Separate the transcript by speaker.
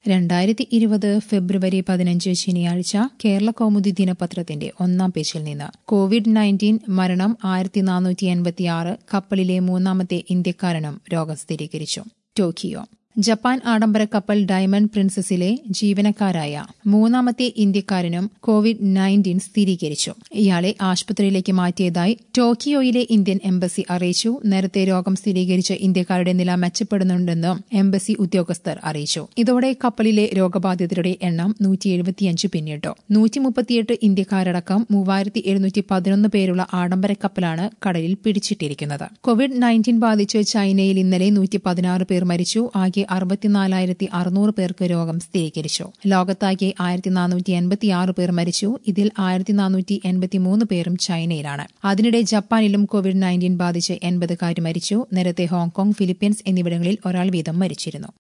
Speaker 1: രണ്ടായിരത്തി ഇരുപത് ഫെബ്രുവരി പതിനഞ്ച് ശനിയാഴ്ച കേരള കൗമുദി ദിനപത്രത്തിന്റെ ഒന്നാം പേജിൽ നിന്ന് കോവിഡ് നയൻറ്റീൻ മരണം ആയിരത്തി നാനൂറ്റി എൺപത്തിയാറ് കപ്പലിലെ മൂന്നാമത്തെ ഇന്ത്യക്കാരനും രോഗം സ്ഥിരീകരിച്ചു ടോക്കിയോ ജപ്പാൻ ആഡംബര കപ്പൽ ഡയമണ്ട് പ്രിൻസസിലെ ജീവനക്കാരായ മൂന്നാമത്തെ ഇന്ത്യക്കാരനും കോവിഡ് നയൻറ്റീൻ സ്ഥിരീകരിച്ചു ഇയാളെ ആശുപത്രിയിലേക്ക് മാറ്റിയതായി ടോക്കിയോയിലെ ഇന്ത്യൻ എംബസി അറിയിച്ചു നേരത്തെ രോഗം സ്ഥിരീകരിച്ച ഇന്ത്യക്കാരുടെ നില മെച്ചപ്പെടുന്നുണ്ടെന്ന് എംബസി ഉദ്യോഗസ്ഥർ അറിയിച്ചു ഇതോടെ കപ്പലിലെ രോഗബാധിതരുടെ എണ്ണം നൂറ്റി എഴുപത്തിയഞ്ച് പിന്നിട്ടു നൂറ്റി മുപ്പത്തിയെട്ട് ഇന്ത്യക്കാരടക്കം മൂവായിരത്തി എഴുന്നൂറ്റി പതിനൊന്ന് പേരുള്ള ആഡംബര കപ്പലാണ് കടലിൽ പിടിച്ചിട്ടിരിക്കുന്നത് കോവിഡ് നയൻറ്റീൻ ബാധിച്ച് ചൈനയിൽ ഇന്നലെ നൂറ്റി പതിനാറ് പേർ മരിച്ചു ആകെ അറുപത്തിനാലായിരത്തി അറുന്നൂറ് പേർക്ക് രോഗം സ്ഥിരീകരിച്ചു ലോകത്താകെ ആയിരത്തി നാനൂറ്റി എൺപത്തിയാറ് പേർ മരിച്ചു ഇതിൽ ആയിരത്തി നാനൂറ്റി എൺപത്തിമൂന്ന് പേരും ചൈനയിലാണ് അതിനിടെ ജപ്പാനിലും കോവിഡ് നയൻറ്റീൻ ബാധിച്ച് എൺപതുകാർ മരിച്ചു നേരത്തെ ഹോങ്കോങ് ഫിലിപ്പീൻസ് എന്നിവിടങ്ങളിൽ ഒരാൾ വീതം മരിച്ചിരുന്നു